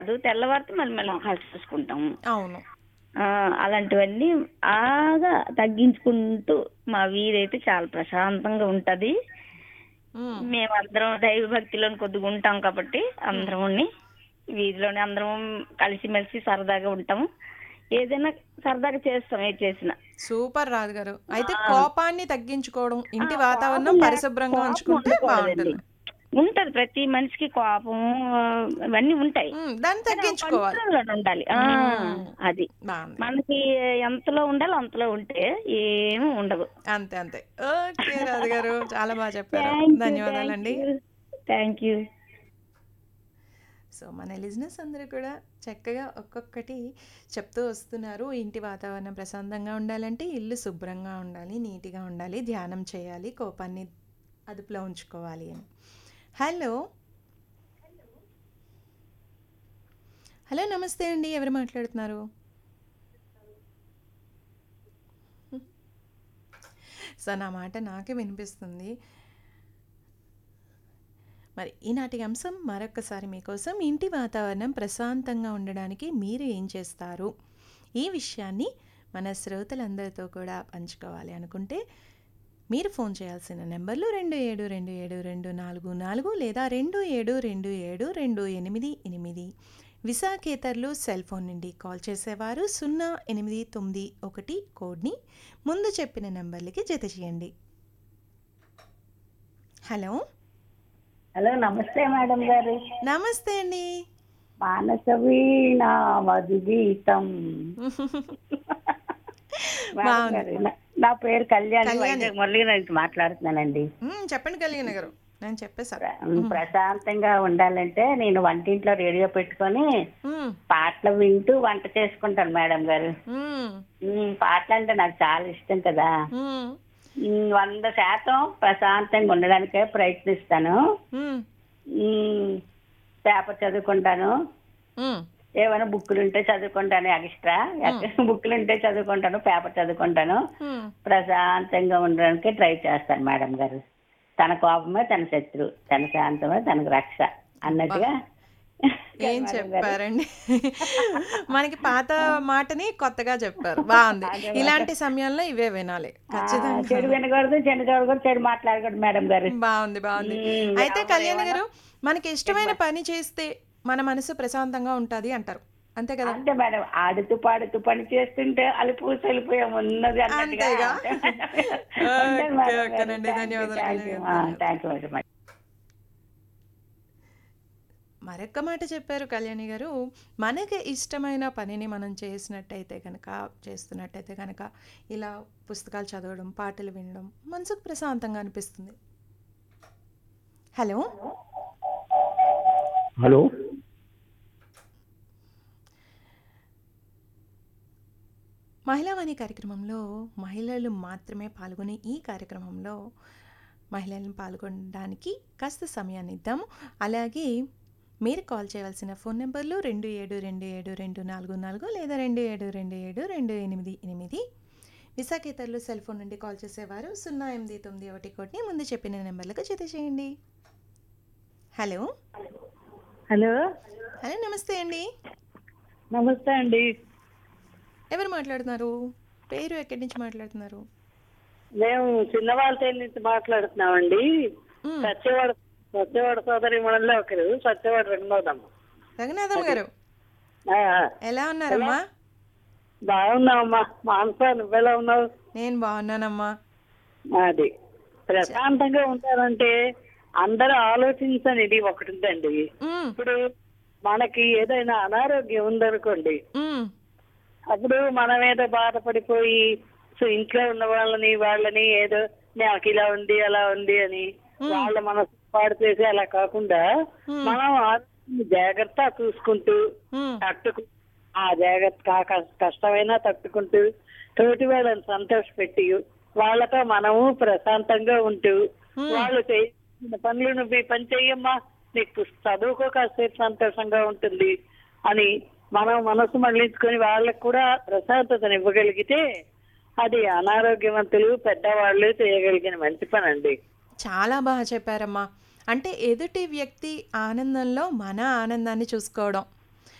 అది తెల్లవారితే మళ్ళీ మళ్ళీ మొహాలు చూసుకుంటాం అవును ఆ, అలాంటివన్నీ బాగా తగ్గించుకుంటూ మా వీధైతే చాలా ప్రశాంతంగా ఉంటది ఉమ్, మేమందరం దైవ భక్తిలో కొద్దిగా ఉంటాం కాబట్టి అందరం వీధిలోనే అందరం కలిసిమెలిసి సరదాగా ఉంటాము ఏదైనా సరదాగా చేస్తాం ఏది చేసినా సూపర్ రాజు గారు అయితే ఆ. కోపాన్ని తగ్గించుకోవడం ఇంటి ఆ, వాతావరణం కోపం లే- పరిశుభ్రంగా కోపం ఉంచుకుంటే ఉండకూడదండి. బాగుంటుంది ఉంటది ప్రతి మనిషికి కోపం ఇవన్నీ ఉంటాయి ఉమ్, దాన్ని తగ్గించుకోవాలి కంట్రోల్లోనే ఉండాలి ఆ, మ్మ్. అది బాగుంది మనకి ఎంతలో ఉండాలో అంతలో ఉంటే ఏమీ ఉండదు అంతే అంతే ఓకే రాజు గారు చాలా బాగా చెప్పారు థ్యాంక్ యూ ధన్యవాదాలండి థ్యాంక్ యూ సో మన లిజినెస్ అందరూ కూడా చక్కగా ఒక్కొక్కటి చెప్తూ వస్తున్నారు ఇంటి వాతావరణం ప్రశాంతంగా ఉండాలంటే ఇల్లు శుభ్రంగా ఉండాలి నీట్గా ఉండాలి ధ్యానం చేయాలి కోపాన్ని అదుపులో ఉంచుకోవాలి అని హలో హలో నమస్తే అండి ఎవరు మాట్లాడుతున్నారు సో నా మాట నాకే వినిపిస్తుంది మరి ఈనాటి అంశం మరొకసారి మీకోసం ఇంటి వాతావరణం ప్రశాంతంగా ఉండడానికి మీరు ఏం చేస్తారు ఈ విషయాన్ని మన శ్రోతలందరితో కూడా పంచుకోవాలి అనుకుంటే మీరు ఫోన్ చేయాల్సిన నెంబర్లు రెండు ఏడు రెండు ఏడు రెండు నాలుగు నాలుగు లేదా రెండు ఏడు రెండు ఏడు రెండు ఎనిమిది ఎనిమిది విశాఖేతర్లు సెల్ ఫోన్ నుండి కాల్ చేసేవారు సున్నా ఎనిమిది తొమ్మిది ఒకటి కోడ్ని ముందు చెప్పిన నెంబర్లకి జత చేయండి హలో హలో నమస్తే మేడం గారు నమస్తే అండి మానస వీణ మధు గీతం మేడం బాగుంది. గారు, నా- నా పేరు కళ్యాణి కళ్యాణి. వైజాగ్ మురళీ నుంచి మాట్లాడుతున్నానండి మ్మ్, చెప్పండి కళ్యాణ గారు నేను చెప్పేసా ప్ర- ప్రశాంతంగా ఉండాలంటే నేను వంటింట్లో రేడియో పెట్టుకొని మ్మ్, పాటలు వింటూ వంట చేసుకుంటాను మేడం గారు మ్మ్, ఉమ్, పాటలు అంటే నాకు చాలా ఇష్టం కదా మ్మ్, ఉమ్, వంద శాతం ప్రశాంతంగా ఉండడానికే ప్రయత్నిస్తాను మ్మ్, ఉమ్, పేపర్ చదువుకుంటాను మ్మ్. ఏమైనా బుక్కులు ఉంటే చదువుకుంటాను ఎక్స్ట్రా బుక్కులు ఉంటే చదువుకుంటాను పేపర్ చదువుకుంటాను మ్మ్. ప్రశాంతంగా ఉండడానికి ట్రై చేస్తాను మేడం గారు తన కోపమే తన శత్రు తన శాంతమే తనకు రక్ష అన్నట్టుగా ఏం చెప్పారండి మనకి పాత మాటని కొత్తగా చెప్పారు బాగుంది ఇలాంటి సమయంలో ఇవే వినాలి ఆ, ఖచ్చితంగా చెడు వినకూడదు చెడు చూడకూడదు చెడు మాట్లాడకూడదు మేడం గారు బాగుంది బాగుంది మ్మ్, అయితే ఎవరు కళ్యాణ్ ఏమన్నా- గారు మనకి ఇష్టమైన పని చేస్తే మన మనసు ప్రశాంతంగా ఉంటది అంటారు అంతే కదా అంతే మేడం ఆడుతూ పాడుతూ పని చేస్తుంటే అలుపు సెలిపోయాం ఉన్నది అన్నట్టుగా అంతేగా? ఉంటాయి మేడం ఓకే, గారు. ఓకేనండి. Thank you, ధన్యవాదాలు, thank you. ధన్యవాదాలు. ఆ, thank you very much. మరొక్క మాట చెప్పారు కళ్యాణి గారు మనకి ఇష్టమైన పనిని మనం చేసినట్టయితే కనుక చేస్తున్నట్టయితే కనుక ఇలా పుస్తకాలు చదవడం పాటలు వినడం మనసుకు ప్రశాంతంగా అనిపిస్తుంది హలో హలో మహిళావాణి కార్యక్రమంలో మహిళలు మాత్రమే పాల్గొనే ఈ కార్యక్రమంలో మహిళలను పాల్గొనడానికి కాస్త సమయాన్ని ఇద్దాము అలాగే మీరు కాల్ చేయవలసిన ఫోన్ నెంబర్లు రెండు ఏడు రెండు ఏడు రెండు నాలుగు నాలుగు లేదా రెండు ఏడు రెండు ఏడు రెండు ఎనిమిది ఎనిమిది విశాఖేతరులు సెల్ ఫోన్ నుండి కాల్ చేసేవారు సున్నా ఎనిమిది తొమ్మిది ఒకటి కోటిని ముందు చెప్పిన నెంబర్లకు జత చేయండి హలో హలో హలో నమస్తే అండి నమస్తే అండి ఎవరు మాట్లాడుతున్నారు పేరు ఎక్కడి నుంచి మాట్లాడుతున్నారు మేము చిన్నవాళ్ళ నుంచి మాట్లాడుతున్నామండి మ్, సత్యవాడ సత్యవాడ సోదరి మనలో ఒకరు సత్యవాడ రెండోదమ్మ రఘునాథం గారు ఎలా ఉన్నారమ్మా బాగున్నావమ్మా మానస నువ్వెలా ఉన్నావు నేను బాగున్నానమ్మా అది ప్రశాంతంగా ఉంటారంటే అందరూ ఆలోచించనిది ఒకటి ఉందండి మ్, ఇప్పుడు మనకి ఏదైనా అనారోగ్యం ఉందనుకోండి మ్, అప్పుడు మనం ఏదో బాధపడిపోయి సో ఇంట్లో ఉన్న వాళ్ళని వాళ్ళని ఏదో నాకు ఇలా ఉంది అలా ఉంది అని వాళ్ళ మనసు పాడు చేసి అలా కాకుండా మనం ఆరోగ్యాన్ని జాగ్రత్త చూసుకుంటూ మ్, తట్టుకు ఆ జాగ్రత్త కా- కష్ట- కష్టమైనా తట్టుకుంటూ తోటి వాళ్ళని సంతోషపెట్టి వాళ్ళతో మనము ప్రశాంతంగా ఉంటూ వాళ్ళు చేసిన పనులు నువ్వు ఈ పని చెయ్యమ్మా నీకు పుస్- చదువుకో కాసేపు సంతోషంగా ఉంటుంది అని మనం మనసు మళ్ళించుకొని వాళ్ళకు కూడా ప్రశాంతతను ఇవ్వగలిగితే అది అనారోగ్యవంతులు పెద్దవాళ్ళు చేయగలిగిన మంచి పని అండి చాలా బాగా చెప్పారమ్మా అంటే ఎదుటి వ్యక్తి ఆనందంలో మన ఆనందాన్ని చూసుకోవడం